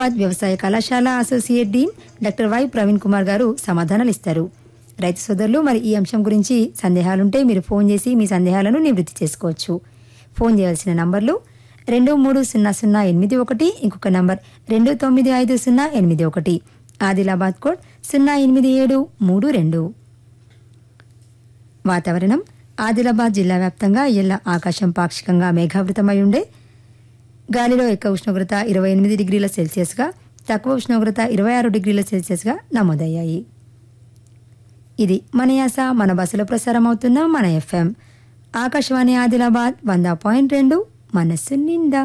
హైదరాబాద్ వ్యవసాయ కళాశాల associate dean doctor Y Praveen Kumar garu సమాధానాలు ఇస్తారు రైతు సోదరులు మరి ఈ అంశం గురించి సందేహాలుంటే మీరు ఫోన్ చేసి మీ సందేహాలను నివృత్తి చేసుకోవచ్చు ఫోన్ చేయాల్సిన నంబర్లు రెండు మూడు సున్నా సున్నా ఎనిమిది ఒకటి ఇంకొక నంబర్ రెండు తొమ్మిది ఐదు సున్నా ఎనిమిది ఒకటి ఆదిలాబాద్ కోడ్ సున్నా ఎనిమిది ఏడు మూడు రెండు వాతావరణం ఆదిలాబాద్ జిల్లా వ్యాప్తంగా ఇళ్ల ఆకాశం పాక్షికంగా మేఘావృతమై ఉండే గాలిలో ఎక్కువ ఉష్ణోగ్రత ఇరవై ఎనిమిది డిగ్రీల సెల్సియస్గా తక్కువ ఉష్ణోగ్రత ఇరవై ఆరు డిగ్రీల సెల్సియస్గా నమోదయ్యాయి ఇది మన యాస మన బస్సులో ప్రసారం అవుతున్న మన ఎఫ్ఎం ఆకాశవాణి ఆదిలాబాద్ వంద పాయింట్ రెండు మనస్సు నిండా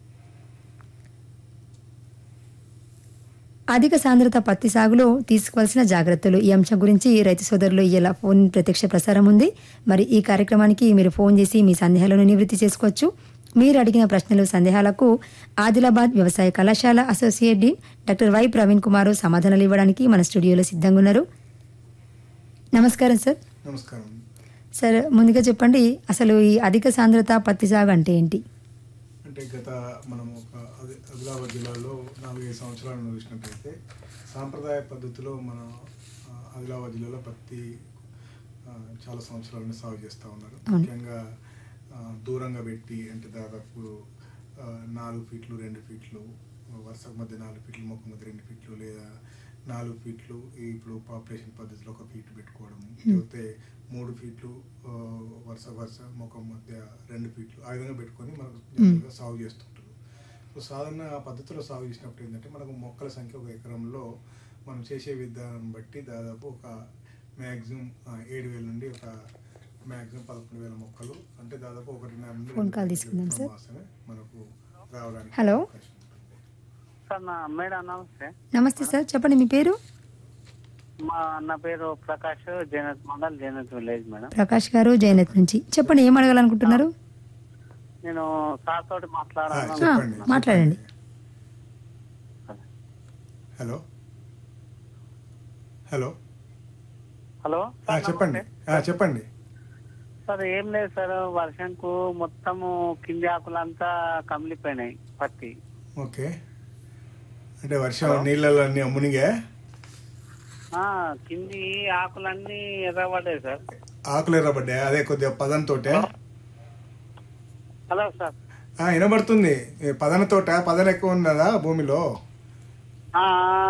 అధిక సాంద్రత పత్తి సాగులో తీసుకోవాల్సిన జాగ్రత్తలు ఈ అంశం గురించి రైతు సోదరులు ఇలా ఫోన్ ప్రత్యక్ష ప్రసారం ఉంది మరి ఈ కార్యక్రమానికి మీరు ఫోన్ చేసి మీ సందేహాలను నివృత్తి చేసుకోవచ్చు మీరు అడిగిన ప్రశ్నలు సందేహాలకు ఆదిలాబాద్ వ్యవసాయ కళాశాల associate dean doctor Y Praveen Kumar సమాధానాలు ఇవ్వడానికి మన స్టూడియోలో సిద్ధంగా ఉన్నారు నమస్కారం సార్ నమస్కారం సార్ ముందుగా చెప్పండి అసలు ఈ అధిక సాంద్రత పత్తి సాగు అంటే ఏంటి అంటే గత మనం ఒక ఆది- ఆదిలాబాద్ జిల్లాలో నాలుగైదు సంవత్సరాలను చూసినట్టయితే సాంప్రదాయ పద్ధతిలో మన ఆ, ఆదిలాబాద్ జిల్లాలో పత్తి ఆ, చాలా సంవత్సరాల నుండి సాగు చేస్తూ ఉన్నారు అవును. ముఖ్యంగా ఆ, దూరంగా పెట్టి అంటే దాదాపు ఆ, నాలుగు ఫీట్లు రెండు ఫీట్లు వరుసకు మధ్య నాలుగు ఫీట్లు మొక్క మధ్య రెండు ఫీట్లు లేదా నాలుగు ఫీట్లు ఈ ఇప్పుడు పాపులేషన్ పద్ధతిలో ఒక ఫీట్ పెట్టుకోవడం లేకపోతే మూడు ఫీట్లు ఆ, వరుస వరుస ముఖం మధ్య రెండు ఫీట్లు ఆ విధంగా పెట్టుకొని మనకు జనరల్గా సాగు చేస్తుంటారు సో సాధారణ పద్ధతిలో సాగు చేసినప్పుడు ఏంటంటే మనకు మొక్కల సంఖ్య ఒక ఎకరంలో మనం చేసే విధానం బట్టి దాదాపు ఒక మ్యాక్సిమం ఏడు వేల నుండి ఒక మ్యాక్సిమం పదకొండు వేల మొక్కలు అంటే దాదాపు ఒకటిన్నర నుండి ఫోన్ రెండు కాల్ వేల తీసుకుందాం సార్. మాసమే మనకు రావడానికి హలో. అవకాశం ఉంటుంది. సార్ నా మేడం నమస్తే నమస్తే సార్ చెప్పండి మీ పేరు మా నా పేరు ప్రకాష్ జైనత్ మండల్ జైనత్ విలేజ్ మేడం ప్రకాష్ గారు జయనత్ నుంచి చెప్పండి ఏం అడగాలనుకుంటున్నారు నేను సార్ తోటి ఆ, మాట్లాడాను చెప్పండి మాట్లాడండి. హలో హలో హలో ఆ, సార్ చెప్పండి నమస్తే. ఆ, చెప్పండి సార్ ఏం లేదు సార్ వర్షంకు మొత్తము కింది ఆకులంతా కమిలిపోయినాయి పత్తి ఓకే అంటే వర్షం నీళ్ళలో అన్ని మునిగా ఆ కింది ఆకులన్నీ ఎర్రబడ్డాయి సార్ ఆకులు ఎర్రబడ్డాయి అదే కొద్దిగా పదంతోటే హలో సార్ ఆ, వినబడుతుంది ఈ పదన తోట పదన ఎక్కువ ఉన్నదా భూమిలో ఆ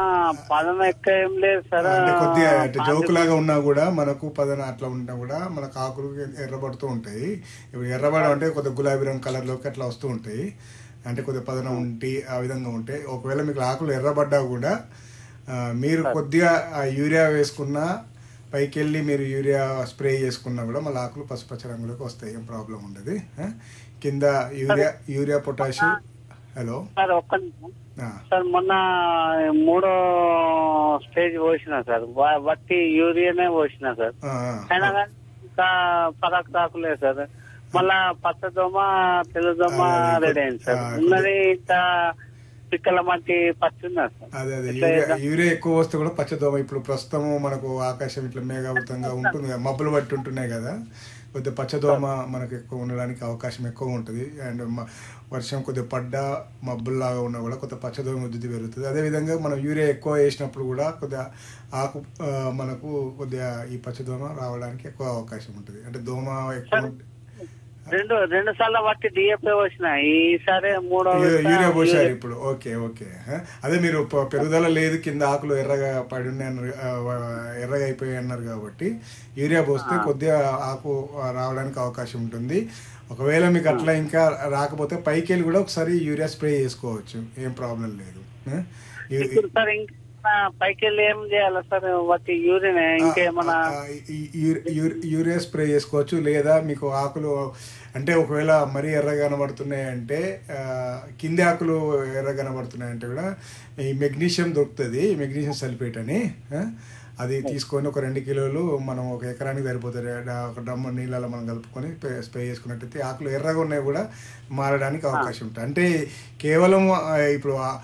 పదం ఎక్కువ ఏం లేదు సార్ అంటే కొద్దిగా అంటే జోకులాగా ఉన్నా కూడా మనకు పదన అట్లా ఉన్నా కూడా మనకు ఆకులు ఎర్రబడుతూ ఉంటాయి ఇప్పుడు ఎర్రబడడం అంటే కొద్దిగా గులాబీ రంగు కలర్లోకి అట్లా వస్తూ ఉంటాయి అంటే కొద్దిగా పదన ఉంటి ఆ విధంగా ఉంటాయి ఒకవేళ మీకు ఆకులు ఎర్రబడ్డా కూడా ఆ, మీరు కొద్దిగా ఆ యూరియా వేసుకున్నా పైకి వెళ్ళి మీరు యూరియా స్ప్రే చేసుకున్నా కూడా మళ్ళీ ఆకులు పసుపచ్చ రంగులోకి వస్తాయి ఏం ప్రాబ్లం ఉండదు ఆ? కింద urea urea potassium hello sir ఒక్క నిమిషం ఆ, సార్ మొన్న మూడో స్టేజ్ పోసిన సార్ వా- వట్టి యూరియానే పోసిన సార్ ఆ, అయినా ఆ. కానీ ఇంకా పదకు రాకులేదు సార్ మళ్ళా పచ్చ దోమ తెల్ల దోమ ఆ, అది రెడీ అయింది సార్ ఆ, ఉన్నది ఇంత పిక్కల మట్టి పచ్చి ఉన్నది సార్ అదే అదే ఎట్లా యూరియా చేద్దాం? యూరియా ఎక్కువ వస్తే కూడా పచ్చదోమ ఇప్పుడు ప్రస్తుతం మనకు ఆకాశం ఇట్లా మేఘావృతంగా ఉంటుంది కదా, మబ్బులు పట్టి ఉంటున్నాయి కదా కొద్దిగా పచ్చదోమ మనకు ఎక్కువ ఉండడానికి అవకాశం ఎక్కువ ఉంటుంది అండ్ మ- వర్షం కొద్దిగా పడ్డా మబ్బుల్లాగా ఉన్నా కూడా కొద్దిగా పచ్చదోమ ఉద్ధృతి పెరుగుతుంది అదేవిధంగా మనం యూరియా ఎక్కువ వేసినప్పుడు కూడా కొద్దిగా ఆకు ఆ, మనకు కొద్దిగా ఈ పచ్చదోమ రావడానికి ఎక్కువ అవకాశం ఉంటుంది అంటే దోమ ఎక్కువ ఉంటే- రెండు రెండు సార్లు బట్టి డిఎఫ్ఏ పోసిన ఈసారి మూడో యూ- విడత యూరియా పోసారు యూరియా- ఇప్పుడు ఓకే ఓకే హ? అదే మీరు ప- పెరుగుదల లేదు కింద ఆకులు ఎర్రగా పడి ఉన్నాయి అన్నారు ఆ, వ- ఎర్రగా అయిపోయి అన్నారు కాబట్టి యూరియా పోస్తే కొద్దిగా ఆకు ఆ, రావడానికి అవకాశం ఉంటుంది ఒకవేళ మీకు అట్లా ఇంకా రాకపోతే పైకి వెళ్ళి కూడా ఒకసారి యూరియా స్ప్రే చేసుకోవచ్చు ఏం ప్రాబ్లం లేదు హ? యూ- ఇప్పుడు సార్ ఇంకా పైకి వెళ్ళి ఏం చేయాలి సార్ బట్టి యూరిన్ ఇంకేమన్నా ఆ, ఈ- యూ- యూ- యూరియా స్ప్రే చేసుకోవచ్చు లేదా మీకు ఆకులు అంటే ఒకవేళ మరీ ఎర్రగా కనబడుతున్నాయి అంటే ఆ, కింది ఆకులు ఎర్రగా కనబడుతున్నాయి అంటే కూడా ఈ మెగ్నీషియం దొరుకుతుంది మెగ్నీషియం సల్ఫేట్ అని ఆ, అది తీసుకొని ఒక రెండు కిలోలు మనం ఒక ఎకరానికి సరిపోతుంది డా- ఒక డ్రమ్ము నీళ్ళలో మనం కలుపుకొని స్ప్రే- స్ప్రే చేసుకున్నట్టయితే ఆకులు ఎర్రగా ఉన్నాయి కూడా మారడానికి అవకాశం ఉంటుంది అంటే కేవలం ఆ, ఇప్పుడు ఆ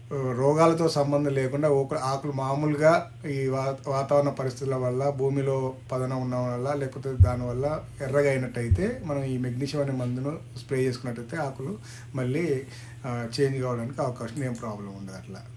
రోగాలతో సంబంధం లేకుండా ఒక- ఆకులు మామూలుగా ఈ వా వాతావరణ పరిస్థితుల వల్ల భూమిలో పదనం ఉండడం వల్ల లేకపోతే దానివల్ల ఎర్రగా అయినట్టయితే మనం ఈ మెగ్నీషియం అనే మందును స్ప్రే చేసుకున్నట్టయితే ఆకులు మళ్ళీ చేంజ్ కావడానికి అవకాశం ఏం ప్రాబ్లం ఉండదు అట్లా